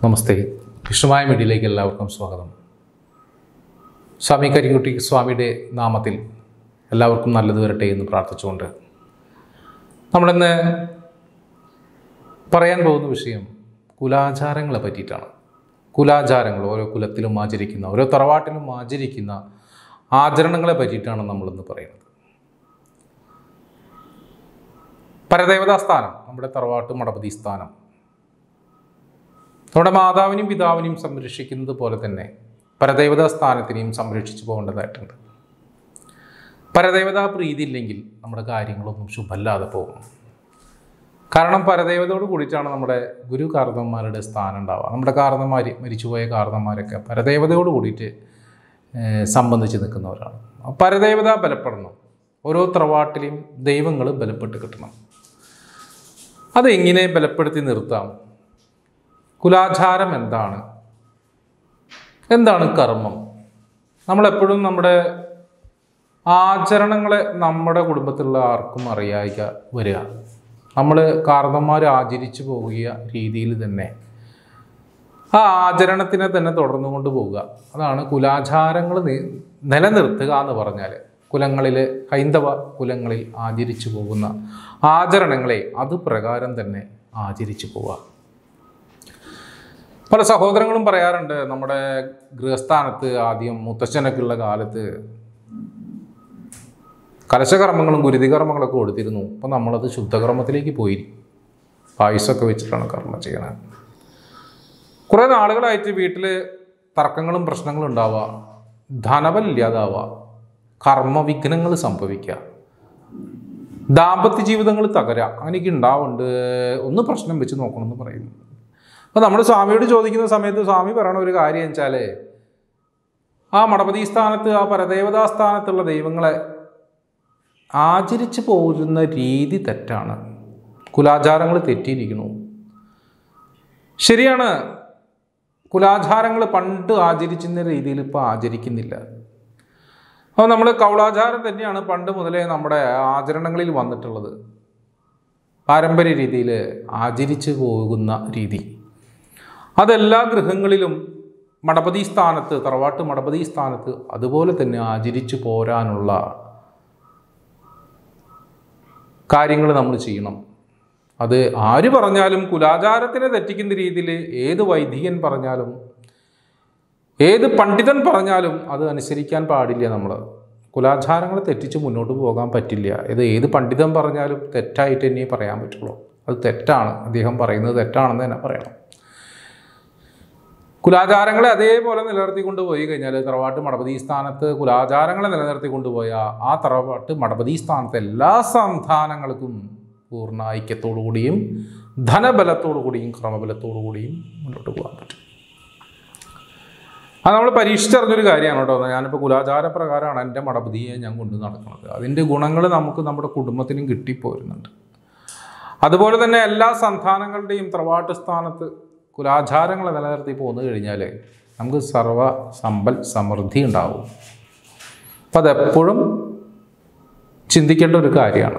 നമസ്തേ വിഷ്ണുമായ മീഡിയയിലേക്ക് എല്ലാവർക്കും സ്വാഗതം സ്വാമി കരിക്കുട്ടി സ്വാമിയുടെ നാമത്തിൽ എല്ലാവർക്കും നല്ലത് വരട്ടെ എന്ന് പ്രാർത്ഥിച്ചുകൊണ്ട് നമ്മളിന്ന് പറയാൻ പോകുന്ന വിഷയം കുലാചാരങ്ങളെ പറ്റിയിട്ടാണ് കുലാചാരങ്ങൾ ഓരോ കുലത്തിലും ആചരിക്കുന്ന ഓരോ തറവാട്ടിലും ആചരിക്കുന്ന ആചരണങ്ങളെ പറ്റിയിട്ടാണ് നമ്മളിന്ന് പറയുന്നത് പരദേവതാ സ്ഥാനം നമ്മുടെ തറവാട്ട് മടപതി സ്ഥാനം നമ്മുടെ മാതാവിനെയും പിതാവിനെയും സംരക്ഷിക്കുന്നത് പോലെ തന്നെ പരദേവതാ സ്ഥാനത്തിനെയും സംരക്ഷിച്ചു പോകേണ്ടതായിട്ടുണ്ട് പരദേവതാ പ്രീതി ഇല്ലെങ്കിൽ നമ്മുടെ കാര്യങ്ങളൊന്നും ശുഭമല്ലാതെ പോകും കാരണം പരദേവതയോട് കൂടിയിട്ടാണ് നമ്മുടെ ഗുരു കാർന്നന്മാരുടെ സ്ഥാനം ഉണ്ടാവുക നമ്മുടെ കാർന്നന്മാർ മരിച്ചുപോയ കാർന്നന്മാരൊക്കെ പരദേവതയോട് കൂടിയിട്ട് ഏഹ്, സംബന്ധിച്ച് നിൽക്കുന്നവരാണ് ആ പരദേവത ബലപ്പെടണം ഓരോ തറവാട്ടിലെയും ദൈവങ്ങൾ ബലപ്പെട്ട് കിട്ടണം അതെങ്ങനെ ബലപ്പെടുത്തി നിർത്താം കുലാചാരം എന്താണ് എന്താണ് കർമ്മം നമ്മളെപ്പോഴും നമ്മുടെ ആചരണങ്ങളെ നമ്മുടെ കുടുംബത്തിലുള്ള ആർക്കും അറിയായിക വരിക നമ്മൾ കാർന്നന്മാർ ആചരിച്ചു പോകുക രീതിയിൽ തന്നെ ആ ആചരണത്തിനെ തന്നെ തുടർന്നു കൊണ്ട് പോവുക അതാണ് കുലാചാരങ്ങൾ നി- നിലനിർത്തുക എന്ന് പറഞ്ഞാൽ കുലങ്ങളിൽ ഹൈന്ദവ കുലങ്ങളിൽ ആചരിച്ചു പോകുന്ന ആചരണങ്ങളെ അത് പ്രകാരം തന്നെ ആചരിച്ചു പോവുക പല സഹോദരങ്ങളും പറയാറുണ്ട് നമ്മുടെ ഗൃഹസ്ഥാനത്ത് ആദ്യം മുത്തച്ഛനൊക്കെയുള്ള കാലത്ത് കലശകർമ്മങ്ങളും ഗുരുതികർമ്മങ്ങളൊക്കെ കൊടുത്തിരുന്നു അപ്പോൾ നമ്മളത് ശുദ്ധകർമ്മത്തിലേക്ക് പോയി പായസമൊക്കെ വെച്ചിട്ടാണ് കർമ്മം ചെയ്യണത് കുറേ നാളുകളായിട്ട് വീട്ടിൽ തർക്കങ്ങളും പ്രശ്നങ്ങളും ഉണ്ടാവുക ധനബലം ഇല്ലാതാവുക കർമ്മവിഘ്നങ്ങൾ സംഭവിക്കുക ദാമ്പത്യ ജീവിതങ്ങൾ തകരുക അങ്ങനെയൊക്കെ ഉണ്ടാവുന്നുണ്ട് ഒന്ന് പ്രശ്നം വെച്ച് നോക്കണമെന്ന് പറയുന്നു അപ്പോൾ നമ്മൾ സ്വാമിയോട് ചോദിക്കുന്ന സമയത്ത് സ്വാമി പറയണ ഒരു കാര്യം വെച്ചാൽ ആ മടപതി സ്ഥാനത്ത് ആ പരദേവതാ സ്ഥാനത്തുള്ള ദൈവങ്ങളെ ആചരിച്ചു പോരുന്ന രീതി തെറ്റാണ് കുലാചാരങ്ങൾ തെറ്റിയിരിക്കുന്നു ശരിയാണ് കുലാചാരങ്ങൾ പണ്ട് ആചരിച്ചിരുന്ന രീതിയിൽ ഇപ്പോൾ ആചരിക്കുന്നില്ല അപ്പോൾ നമ്മൾ കൗളാചാരം തന്നെയാണ് പണ്ട് മുതലേ നമ്മുടെ ആചരണങ്ങളിൽ വന്നിട്ടുള്ളത് പാരമ്പര്യ രീതിയിൽ ആചരിച്ചു പോകുന്ന രീതി അതെല്ലാ ഗൃഹങ്ങളിലും മടപതി സ്ഥാനത്ത് തറവാട്ട് മടപതി സ്ഥാനത്ത് അതുപോലെ തന്നെ ആചരിച്ചു പോരാനുള്ള കാര്യങ്ങൾ നമ്മൾ ചെയ്യണം അത് ആര് പറഞ്ഞാലും കുലാചാരത്തിനെ തെറ്റിക്കുന്ന രീതിയിൽ ഏത് വൈദികൻ പറഞ്ഞാലും ഏത് പണ്ഡിതൻ പറഞ്ഞാലും അത് അനുസരിക്കാൻ പാടില്ല നമ്മൾ കുലാചാരങ്ങൾ തെറ്റിച്ച് മുന്നോട്ട് പോകാൻ പറ്റില്ല ഇത് ഏത് പണ്ഡിതൻ പറഞ്ഞാലും തെറ്റായിട്ട് തന്നെ പറയാൻ പറ്റുള്ളൂ അത് തെറ്റാണ് അദ്ദേഹം പറയുന്നത് തെറ്റാണെന്ന് തന്നെ പറയണം കുലാചാരങ്ങളെ അതേപോലെ നിലനിർത്തിക്കൊണ്ട് പോയി കഴിഞ്ഞാൽ തറവാട്ട് മടപതി സ്ഥാനത്ത് കുലാചാരങ്ങളെ നിലനിർത്തിക്കൊണ്ട് പോയ ആ തറവാട്ട് മടപതി സ്ഥാനത്തെ എല്ലാ സന്താനങ്ങൾക്കും പൂർണ്ണ ഐക്യത്തോടു കൂടിയും ധനബലത്തോടു കൂടിയും ക്രമബലത്തോടു കൂടിയും മുന്നോട്ട് പോകാൻ പറ്റും അത് നമ്മൾ പരീക്ഷിച്ചറിഞ്ഞൊരു കാര്യമാണ് കേട്ടോ ഞാനിപ്പോൾ കുലാചാര പ്രകാരമാണ് എൻ്റെ മടപതിയെ ഞാൻ കൊണ്ടു നടക്കുന്നത് അതിൻ്റെ ഗുണങ്ങൾ നമുക്ക് നമ്മുടെ കുടുംബത്തിനും കിട്ടിപ്പോരുന്നുണ്ട് അതുപോലെ തന്നെ എല്ലാ സന്താനങ്ങളുടെയും തറവാട്ട് സ്ഥാനത്ത് കുലാചാരങ്ങളെ നിലനിർത്തി പോന്നു കഴിഞ്ഞാൽ നമുക്ക് സർവ സമ്പൽ സമൃദ്ധി ഉണ്ടാവും അപ്പം അതെപ്പോഴും ചിന്തിക്കേണ്ട ഒരു കാര്യമാണ്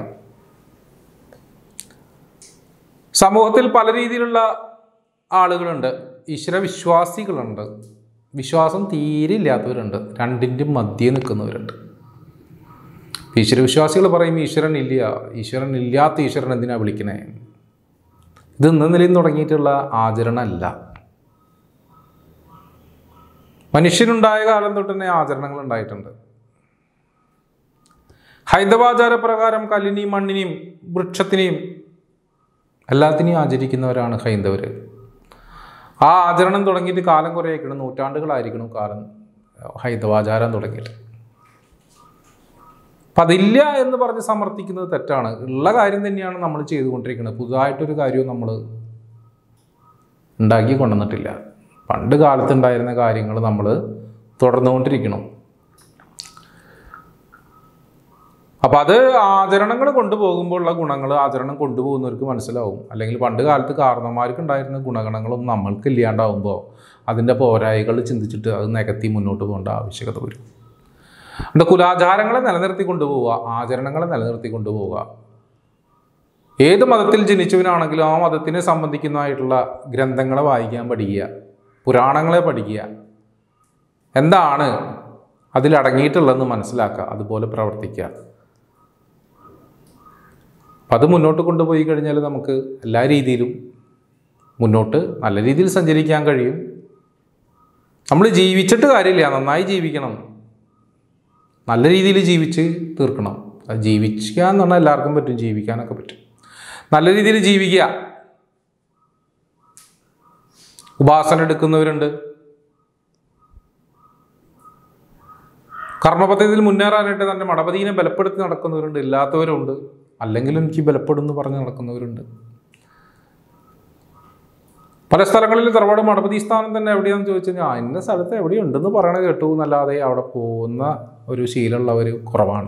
സമൂഹത്തിൽ പല രീതിയിലുള്ള ആളുകളുണ്ട് ഈശ്വര വിശ്വാസികളുണ്ട് വിശ്വാസം തീരെ ഇല്ലാത്തവരുണ്ട് രണ്ടിൻ്റെ മധ്യേ നിൽക്കുന്നവരുണ്ട് ഈശ്വര വിശ്വാസികൾ പറയും ഈശ്വരൻ ഇല്ല ഈശ്വരൻ ഇല്ലാത്ത ഈശ്വരൻ എന്തിനാ വിളിക്കണേ ഇത് ഇന്ന് നിലയിൽ തുടങ്ങിയിട്ടുള്ള ആചരണമല്ല മനുഷ്യനുണ്ടായ കാലം തൊട്ട് തന്നെ ആചരണങ്ങൾ ഉണ്ടായിട്ടുണ്ട് ഹൈന്ദവാചാര പ്രകാരം കല്ലിനെയും മണ്ണിനെയും വൃക്ഷത്തിനെയും എല്ലാത്തിനെയും ആചരിക്കുന്നവരാണ് ഹൈന്ദവർ ആ ആചരണം തുടങ്ങിയിട്ട് കാലം കുറേ ആയിരിക്കണം നൂറ്റാണ്ടുകളായിരിക്കണം കാലം ഹൈന്ദവാചാരം തുടങ്ങിയിട്ട് അപ്പം അതില്ല എന്ന് പറഞ്ഞ് സമർത്ഥിക്കുന്നത് തെറ്റാണ് ഉള്ള കാര്യം തന്നെയാണ് നമ്മൾ ചെയ്തുകൊണ്ടിരിക്കുന്നത് പുതുതായിട്ടൊരു കാര്യവും നമ്മൾ ഉണ്ടാക്കി കൊണ്ടുവന്നിട്ടില്ല പണ്ട് കാലത്തുണ്ടായിരുന്ന കാര്യങ്ങൾ നമ്മൾ തുടർന്നുകൊണ്ടിരിക്കണം അപ്പം അത് ആചരണങ്ങൾ കൊണ്ടുപോകുമ്പോഴുള്ള ഗുണങ്ങൾ ആചരണം കൊണ്ടുപോകുന്നവർക്ക് മനസ്സിലാവും അല്ലെങ്കിൽ പണ്ട് കാലത്ത് കാരണന്മാർക്ക് ഉണ്ടായിരുന്ന ഗുണഗണങ്ങളൊന്നും നമ്മൾക്ക് ഇല്ലാണ്ടാവുമ്പോൾ അതിൻ്റെ പോരായികൾ ചിന്തിച്ചിട്ട് അത് നികത്തി മുന്നോട്ട് പോകേണ്ട ആവശ്യകത വരും അതുകൊണ്ട് കുലാചാരങ്ങളെ നിലനിർത്തി കൊണ്ടുപോവുക ആചരണങ്ങളെ നിലനിർത്തി കൊണ്ടുപോവുക ഏത് മതത്തിൽ ജനിച്ചവനാണെങ്കിലും ആ മതത്തിനെ സംബന്ധിക്കുന്നതായിട്ടുള്ള ഗ്രന്ഥങ്ങളെ വായിക്കാൻ പഠിക്കുക പുരാണങ്ങളെ പഠിക്കുക എന്താണ് അതിലടങ്ങിയിട്ടുള്ളതെന്ന് മനസ്സിലാക്കുക അതുപോലെ പ്രവർത്തിക്കുക അപ്പം അത് മുന്നോട്ട് കൊണ്ടുപോയി കഴിഞ്ഞാൽ നമുക്ക് എല്ലാ രീതിയിലും മുന്നോട്ട് നല്ല രീതിയിൽ സഞ്ചരിക്കാൻ കഴിയും നമ്മൾ ജീവിച്ചിട്ട് കാര്യമില്ല നന്നായി ജീവിക്കണം നല്ല രീതിയിൽ ജീവിച്ച് തീർക്കണം അത് ജീവിക്കുക എന്ന് പറഞ്ഞാൽ എല്ലാവർക്കും പറ്റും ജീവിക്കാനൊക്കെ പറ്റും നല്ല രീതിയിൽ ജീവിക്കുക ഉപാസന എടുക്കുന്നവരുണ്ട് കർമ്മപദ്ധതിയിൽ മുന്നേറാനായിട്ട് തൻ്റെ മടപതിനെ ബലപ്പെടുത്തി നടക്കുന്നവരുണ്ട് ഇല്ലാത്തവരുണ്ട് അല്ലെങ്കിലും എനിക്ക് ബലപ്പെടും എന്ന് പറഞ്ഞ് നടക്കുന്നവരുണ്ട് പല സ്ഥലങ്ങളിൽ തറവാട് മടപതി സ്ഥാനം തന്നെ എവിടെയാണെന്ന് ചോദിച്ചു കഴിഞ്ഞാൽ ആ ഇന്ന സ്ഥലത്ത് എവിടെയുണ്ടെന്ന് പറയണ കേട്ടു എന്നല്ലാതെ അവിടെ പോകുന്ന ഒരു ശീലമുള്ളവർ കുറവാണ്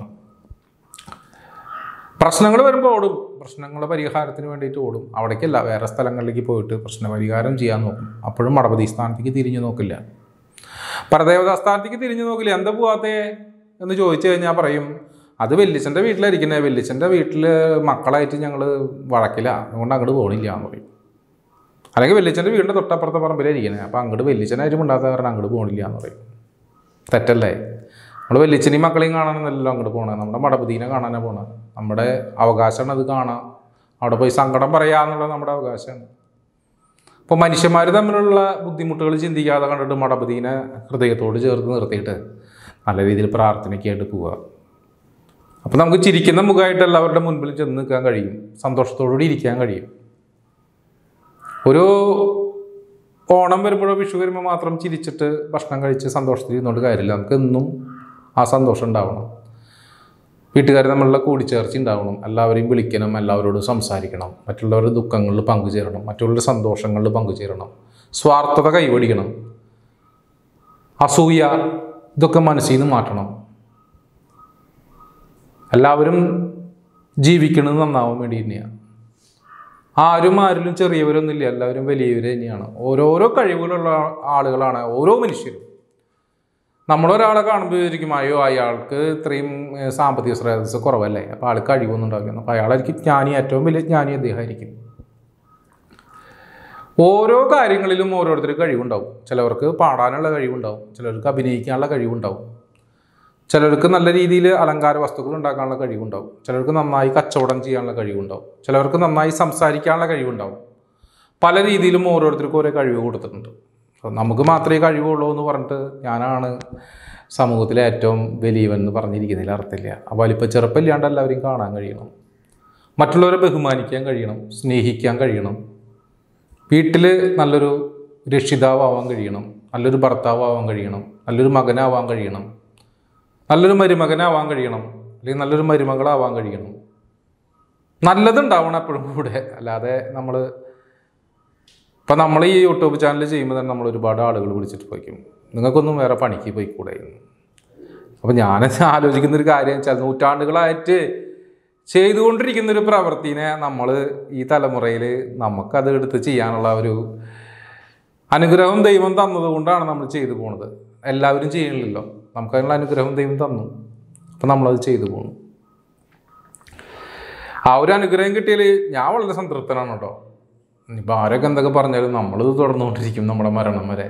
പ്രശ്നങ്ങൾ വരുമ്പോൾ ഓടും പ്രശ്നങ്ങളുടെ പരിഹാരത്തിന് വേണ്ടിയിട്ട് ഓടും അവിടേക്കല്ല വേറെ സ്ഥലങ്ങളിലേക്ക് പോയിട്ട് പ്രശ്ന പരിഹാരം ചെയ്യാൻ നോക്കും അപ്പോഴും മടപതി സ്ഥാനത്തേക്ക് തിരിഞ്ഞു നോക്കില്ല പരദേവതാ സ്ഥാനത്തേക്ക് തിരിഞ്ഞു നോക്കില്ല എന്താ പോവാത്തേ എന്ന് ചോദിച്ചു കഴിഞ്ഞാൽ പറയും അത് വെല്ലിച്ചൻ്റെ വീട്ടിലായിരിക്കുന്നത് വെല്ലിച്ചൻ്റെ വീട്ടിൽ മക്കളായിട്ട് ഞങ്ങൾ വഴക്കില്ല അതുകൊണ്ട് അങ്ങോട്ട് പോകണില്ല എന്ന് പറയും അല്ലെങ്കിൽ വെല്ലിച്ചൻ്റെ വീടിൻ്റെ തൊട്ടപ്പുറത്തെ പറമ്പിലായിരിക്കണേ അപ്പോൾ അങ്ങോട്ട് വെല്ലിച്ചനായിട്ട് മിണ്ടാത്ത കാരണം അങ്ങോട്ട് പോകണില്ല എന്ന് പറയും തെറ്റല്ലേ നമ്മൾ വെല്ലിച്ചനെയും മക്കളെയും കാണാനൊന്നല്ലല്ലോ അങ്ങോട്ട് പോകണത് നമ്മുടെ മടപതിനെ കാണാനാണ് പോണത് നമ്മുടെ അവകാശമാണ് അത് കാണാം അവിടെ പോയി സങ്കടം പറയുക എന്നുള്ളത് നമ്മുടെ അവകാശമാണ് അപ്പോൾ മനുഷ്യന്മാർ തമ്മിലുള്ള ബുദ്ധിമുട്ടുകൾ ചിന്തിക്കാതെ കണ്ടിട്ട് മടപതിനെ ഹൃദയത്തോട് ചേർത്ത് നിർത്തിയിട്ട് നല്ല രീതിയിൽ പ്രാർത്ഥനയ്ക്കായിട്ട് പോവുക അപ്പോൾ നമുക്ക് ചിരിക്കുന്ന മുഖമായിട്ട് എല്ലാവരുടെ മുൻപിൽ ചെന്ന് നിൽക്കാൻ കഴിയും സന്തോഷത്തോടുകൂടി ഇരിക്കാൻ കഴിയും ഒരു ഓണം വരുമ്പോഴോ വിഷു വരുമ്പോൾ മാത്രം ചിരിച്ചിട്ട് ഭക്ഷണം കഴിച്ച് സന്തോഷത്തിൽ ഇരുന്നുകൊണ്ട് കാര്യമില്ല നമുക്ക് എന്നും ആ സന്തോഷം ഉണ്ടാവണം വീട്ടുകാർ തമ്മിലുള്ള കൂടിച്ചേർച്ച ഉണ്ടാവണം എല്ലാവരെയും വിളിക്കണം എല്ലാവരോടും സംസാരിക്കണം മറ്റുള്ളവരുടെ ദുഃഖങ്ങളിൽ പങ്കുചേരണം മറ്റുള്ളവരുടെ സന്തോഷങ്ങളിൽ പങ്കുചേരണം സ്വാർത്ഥത കൈവടിക്കണം അസൂയ ഇതൊക്കെ മനസ്സിൽ നിന്ന് മാറ്റണം എല്ലാവരും ജീവിക്കുന്നത് നന്നാവാൻ വേണ്ടി തന്നെയാണ് ആരും ആരിലും ചെറിയവരൊന്നുമില്ല എല്ലാവരും വലിയവർ തന്നെയാണ് ഓരോരോ കഴിവുകളുള്ള ആളുകളാണ് ഓരോ മനുഷ്യരും നമ്മളൊരാളെ കാണുമ്പോൾ വിചാരിക്കും അയ്യോ അയാൾക്ക് ഇത്രയും ഏഹ്, സാമ്പത്തിക ശ്രേയസ് കുറവല്ലേ അപ്പോൾ ആൾക്ക് കഴിവൊന്നും ഉണ്ടാവില്ല അപ്പോൾ അയാളായിരിക്കും ജ്ഞാനി ഏറ്റവും വലിയ ജ്ഞാനി അദ്ദേഹമായിരിക്കും ഓരോ കാര്യങ്ങളിലും ഓരോരുത്തർക്ക് കഴിവുണ്ടാവും ചിലവർക്ക് പാടാനുള്ള കഴിവുണ്ടാവും ചിലർക്ക് അഭിനയിക്കാനുള്ള കഴിവുണ്ടാവും ചിലർക്ക് നല്ല രീതിയിൽ അലങ്കാര വസ്തുക്കൾ ഉണ്ടാക്കാനുള്ള കഴിവുണ്ടാവും ചിലർക്ക് നന്നായി കച്ചവടം ചെയ്യാനുള്ള കഴിവുണ്ടാവും ചിലവർക്ക് നന്നായി സംസാരിക്കാനുള്ള കഴിവുണ്ടാവും പല രീതിയിലും ഓരോരുത്തർക്കും ഓരോ കഴിവ് കൊടുത്തിട്ടുണ്ട് അപ്പോൾ നമുക്ക് മാത്രമേ കഴിവുള്ളൂ എന്ന് പറഞ്ഞിട്ട് ഞാനാണ് സമൂഹത്തിലെ ഏറ്റവും വലിയവൻ എന്ന് പറഞ്ഞിരിക്കുന്നതിൽ അർത്ഥമില്ല അപ്പോൾ വലിപ്പം ചെറുപ്പമില്ലാണ്ട് എല്ലാവരെയും കാണാൻ കഴിയണം മറ്റുള്ളവരെ ബഹുമാനിക്കാൻ കഴിയണം സ്നേഹിക്കാൻ കഴിയണം വീട്ടിൽ നല്ലൊരു രക്ഷിതാവാൻ കഴിയണം നല്ലൊരു ഭർത്താവാൻ കഴിയണം നല്ലൊരു മകനാവാൻ കഴിയണം നല്ലൊരു മരുമകനാവാൻ കഴിയണം അല്ലെങ്കിൽ നല്ലൊരു മരുമകളാവാൻ കഴിയണം നല്ലതുണ്ടാവണം എപ്പോഴും കൂടെ അല്ലാതെ നമ്മൾ ഇപ്പം നമ്മൾ ഈ യൂട്യൂബ് ചാനൽ ചെയ്യുമ്പോൾ തന്നെ നമ്മൾ ഒരുപാട് ആളുകൾ വിളിച്ചിട്ട് പോയിക്കും നിങ്ങൾക്കൊന്നും വേറെ പണിക്ക് പോയിക്കൂടെ എന്ന് അപ്പം ഞാൻ ആലോചിക്കുന്ന ഒരു കാര്യം വെച്ചാൽ നൂറ്റാണ്ടുകളായിട്ട് ചെയ്തുകൊണ്ടിരിക്കുന്ന ഒരു പ്രവൃത്തിനെ നമ്മൾ ഈ തലമുറയിൽ നമുക്കത് എടുത്ത് ചെയ്യാനുള്ള ഒരു അനുഗ്രഹം ദൈവം തന്നതുകൊണ്ടാണ് നമ്മൾ ചെയ്തു പോണത് എല്ലാവരും ചെയ്യണില്ലല്ലോ നമുക്കതിനുള്ള അനുഗ്രഹം ദൈവം തന്നു അപ്പം നമ്മളത് ചെയ്തു പോണു ആ ഒരു അനുഗ്രഹം കിട്ടിയാൽ ഞാൻ വളരെ സംതൃപ്തനാണ് കേട്ടോ ഇനിയിപ്പോൾ ആരൊക്കെ എന്തൊക്കെ പറഞ്ഞാലും നമ്മളിത് തുടർന്നുകൊണ്ടിരിക്കും നമ്മുടെ മരണം വരെ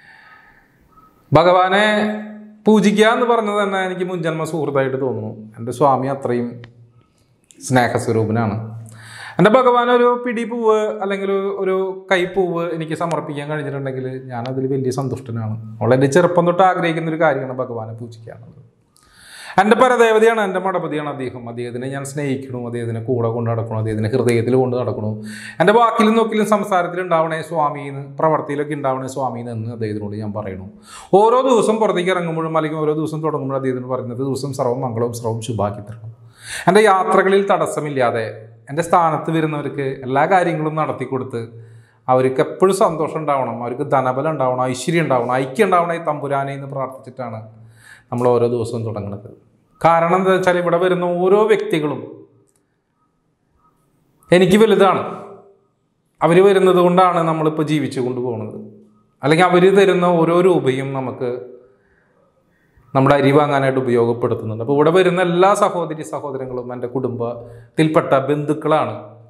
ഭഗവാനെ പൂജിക്കുക എന്ന് പറഞ്ഞത് തന്നെ എനിക്ക് മുൻജന്മ സുഹൃത്തായിട്ട് തോന്നുന്നു എൻ്റെ സ്വാമി അത്രയും സ്നേഹസ്വരൂപനാണ് എൻ്റെ ഭഗവാൻ ഒരു പിടി പൂവ് അല്ലെങ്കിൽ ഒരു കൈപ്പൂവ് എനിക്ക് സമർപ്പിക്കാൻ കഴിഞ്ഞിട്ടുണ്ടെങ്കിൽ ഞാൻ അതിൽ വലിയ സന്തുഷ്ടനാണ് വളരെ ചെറുപ്പം തൊട്ട് ആഗ്രഹിക്കുന്ന ഒരു കാര്യമാണ് ഭഗവാനെ പൂജിക്കുക എന്നുള്ളത് എൻ്റെ പരദേവതയാണ് എൻ്റെ മടപതിയാണ് അദ്ദേഹം അദ്ദേഹത്തിനെ ഞാൻ സ്നേഹിക്കണം അദ്ദേഹത്തിനെ കൂടെ കൊണ്ട് നടക്കണം അദ്ദേഹത്തിനെ ഹൃദയത്തിൽ കൊണ്ട് നടക്കണം എൻ്റെ വാക്കിലും നോക്കിലും സംസാരത്തിൽ ഉണ്ടാവണേ സ്വാമീന്ന് പ്രവർത്തിയിലൊക്കെ ഉണ്ടാവണേ സ്വാമീന്ന് എന്ന് അദ്ദേഹത്തിനോട് ഞാൻ പറയണു ഓരോ ദിവസം പുറത്തേക്ക് ഇറങ്ങുമ്പോഴും അല്ലെങ്കിൽ ഓരോ ദിവസം തുടങ്ങുമ്പോഴും അദ്ദേഹത്തിന് പറയുന്നത് ദിവസം സർവ്വം മംഗളവും സർവ്വം ശുഭാക്കി തരണം എൻ്റെ യാത്രകളിൽ തടസ്സമില്ലാതെ എൻ്റെ സ്ഥാനത്ത് വരുന്നവർക്ക് എല്ലാ കാര്യങ്ങളും നടത്തി കൊടുത്ത് അവർക്ക് എപ്പോഴും സന്തോഷം ഉണ്ടാവണം അവർക്ക് ധനബലം ഉണ്ടാവണം ഐശ്വര്യം ഉണ്ടാവണം ഐക്യം ഉണ്ടാവണം ഈ തമ്പുരാനെ എന്ന് പ്രാർത്ഥിച്ചിട്ടാണ് നമ്മൾ ഓരോ ദിവസവും തുടങ്ങുന്നത് കാരണം എന്താ വെച്ചാൽ ഇവിടെ വരുന്ന ഓരോ വ്യക്തികളും എനിക്ക് വലുതാണ് അവർ വരുന്നത് കൊണ്ടാണ് നമ്മളിപ്പോൾ ജീവിച്ചു കൊണ്ടുപോകുന്നത് അല്ലെങ്കിൽ അവർ തരുന്ന ഓരോ രൂപയും നമുക്ക് നമ്മുടെ അരി വാങ്ങാനായിട്ട് ഉപയോഗപ്പെടുത്തുന്നുണ്ട് അപ്പോൾ ഇവിടെ വരുന്ന എല്ലാ സഹോദരി സഹോദരങ്ങളും എൻ്റെ കുടുംബത്തിൽപ്പെട്ട ബന്ധുക്കളാണ്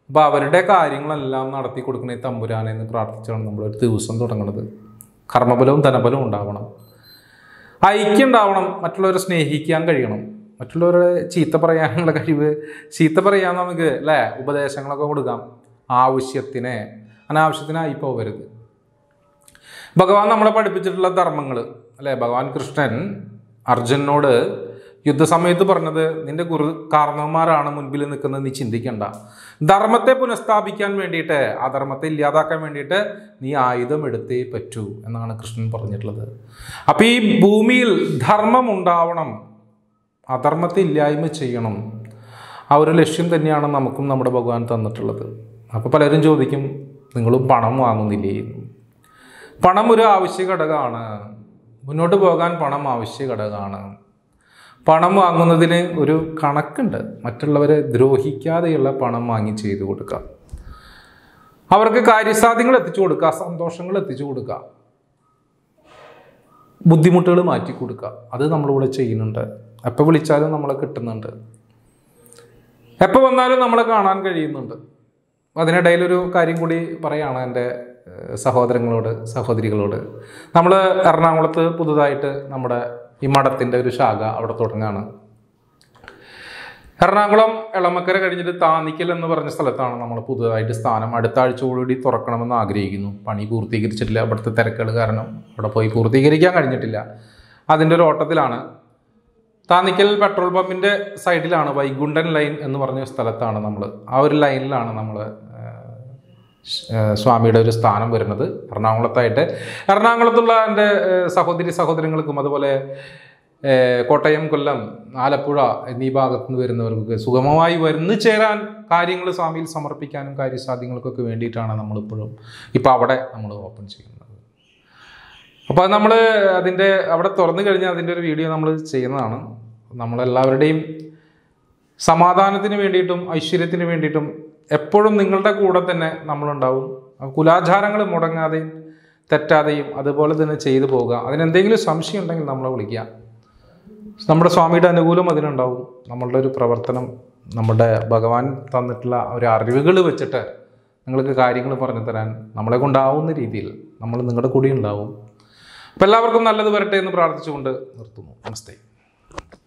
അപ്പോൾ അവരുടെ കാര്യങ്ങളെല്ലാം നടത്തി കൊടുക്കണ ഈ തമ്പുരാനെ എന്ന് പ്രാർത്ഥിച്ചാണ് നമ്മളൊരു ദിവസം തുടങ്ങുന്നത് കർമ്മബലവും ധനബലവും ഉണ്ടാവണം ഐക്യം ഉണ്ടാവണം മറ്റുള്ളവരെ സ്നേഹിക്കാൻ കഴിയണം മറ്റുള്ളവരെ ചീത്ത പറയാനുള്ള കഴിവ് ചീത്ത പറയാൻ നമുക്ക് അല്ലേ ഉപദേശങ്ങളൊക്കെ കൊടുക്കാം ആവശ്യത്തിന് അനാവശ്യത്തിനായി പോകരുത് ഭഗവാൻ നമ്മളെ പഠിപ്പിച്ചിട്ടുള്ള ധർമ്മങ്ങൾ അല്ലേ ഭഗവാൻ കൃഷ്ണൻ അർജുനോട് യുദ്ധസമയത്ത് പറഞ്ഞത് നിന്റെ ഗുരു കാരണവന്മാരാണ് മുൻപിൽ നിൽക്കുന്നത് നീ ചിന്തിക്കണ്ട ധർമ്മത്തെ പുനഃസ്ഥാപിക്കാൻ വേണ്ടിയിട്ട് ആ ധർമ്മത്തെ ഇല്ലാതാക്കാൻ വേണ്ടിയിട്ട് നീ ആയുധം എടുത്തേ പറ്റൂ എന്നാണ് കൃഷ്ണൻ പറഞ്ഞിട്ടുള്ളത് അപ്പം ഈ ഭൂമിയിൽ ധർമ്മം ഉണ്ടാവണം അധർമ്മത്തെ ഇല്ലായ്മ ചെയ്യണം ആ ഒരു ലക്ഷ്യം തന്നെയാണ് നമുക്കും നമ്മുടെ ഭഗവാൻ തന്നിട്ടുള്ളത് അപ്പോൾ പലരും ചോദിക്കും നിങ്ങളും പണം വാങ്ങുന്നില്ലേ എന്ന്. പണം ഒരു ആവശ്യ ഘടകമാണ് മുന്നോട്ട് പോകാൻ പണം ആവശ്യ ഘടകമാണ് പണം വാങ്ങുന്നതിന് ഒരു കണക്കുണ്ട് മറ്റുള്ളവരെ ദ്രോഹിക്കാതെയുള്ള പണം വാങ്ങി ചെയ്തു കൊടുക്കുക അവർക്ക് കാര്യസാധ്യങ്ങൾ എത്തിച്ചു കൊടുക്കുക സന്തോഷങ്ങൾ എത്തിച്ചു കൊടുക്കുക ബുദ്ധിമുട്ടുകൾ മാറ്റി കൊടുക്കുക അത് നമ്മളിവിടെ ചെയ്യുന്നുണ്ട് എപ്പോൾ വിളിച്ചാലും നമ്മളെ കിട്ടുന്നുണ്ട് എപ്പോൾ വന്നാലും നമ്മളെ കാണാൻ കഴിയുന്നുണ്ട് അതിനിടയിൽ ഒരു കാര്യം കൂടി പറയാണ് എൻ്റെ ഏഹ്, സഹോദരങ്ങളോട് സഹോദരികളോട് നമ്മൾ എറണാകുളത്ത് പുതുതായിട്ട് നമ്മുടെ ഈ മഠത്തിൻ്റെ ഒരു ശാഖ അവിടെ തുടങ്ങുകയാണ് എറണാകുളം എളമക്കര കഴിഞ്ഞിട്ട് താന്നിക്കൽ എന്ന് പറഞ്ഞ സ്ഥലത്താണ് നമ്മൾ പുതുതായിട്ട് സ്ഥാനം അടുത്ത ആഴ്ചയോടുകൂടി തുറക്കണമെന്ന് ആഗ്രഹിക്കുന്നു പണി പൂർത്തീകരിച്ചിട്ടില്ല അവിടുത്തെ തിരക്കുകൾ കാരണം അവിടെ പോയി പൂർത്തീകരിക്കാൻ കഴിഞ്ഞിട്ടില്ല അതിൻ്റെ ഒരു ഓട്ടത്തിലാണ് താന്നിക്കൽ പെട്രോൾ പമ്പിൻ്റെ സൈഡിലാണ് വൈകുണ്ഠൻ ലൈൻ എന്ന് പറഞ്ഞ സ്ഥലത്താണ് നമ്മൾ ആ ഒരു ലൈനിലാണ് നമ്മൾ സ്വാമിയുടെ ഒരു സ്ഥാനം വരുന്നത് എറണാകുളത്തായിട്ട് എറണാകുളത്തുള്ള എൻ്റെ ഏഹ്, സഹോദരി സഹോദരങ്ങൾക്കും അതുപോലെ ഏഹ്, കോട്ടയം കൊല്ലം ആലപ്പുഴ എന്നീ ഭാഗത്തു നിന്ന് വരുന്നവർക്കൊക്കെ സുഗമമായി വന്നു ചേരാൻ കാര്യങ്ങൾ സ്വാമിയിൽ സമർപ്പിക്കാനും കാര്യസാധ്യങ്ങൾക്കൊക്കെ വേണ്ടിയിട്ടാണ് നമ്മളിപ്പോഴും ഇപ്പോൾ അവിടെ നമ്മൾ ഓപ്പൺ ചെയ്യുന്നത് അപ്പോൾ നമ്മൾ അതിൻ്റെ അവിടെ തുറന്നു കഴിഞ്ഞാൽ അതിൻ്റെ ഒരു വീഡിയോ നമ്മൾ ചെയ്യുന്നതാണ് നമ്മളെല്ലാവരുടെയും സമാധാനത്തിന് വേണ്ടിയിട്ടും ഐശ്വര്യത്തിന് വേണ്ടിയിട്ടും എപ്പോഴും നിങ്ങളുടെ കൂടെ തന്നെ നമ്മളുണ്ടാവും കുലാചാരങ്ങൾ മുടങ്ങാതെയും തെറ്റാതെയും അതുപോലെ തന്നെ ചെയ്തു പോകുക അതിനെന്തെങ്കിലും സംശയം ഉണ്ടെങ്കിൽ നമ്മളെ വിളിക്കുക നമ്മുടെ സ്വാമിയുടെ അനുകൂലം അതിനുണ്ടാവും നമ്മളുടെ ഒരു പ്രവർത്തനം നമ്മുടെ ഭഗവാൻ തന്നിട്ടുള്ള ഒരു അറിവുകൾ വെച്ചിട്ട് നിങ്ങൾക്ക് കാര്യങ്ങൾ പറഞ്ഞു തരാൻ നമ്മളെ കൊണ്ടാവുന്ന രീതിയിൽ നമ്മൾ നിങ്ങളുടെ കൂടെ ഉണ്ടാവും അപ്പം എല്ലാവർക്കും നല്ലത് വരട്ടെ എന്ന് പ്രാർത്ഥിച്ചുകൊണ്ട് നിർത്തുന്നു നമസ്തേ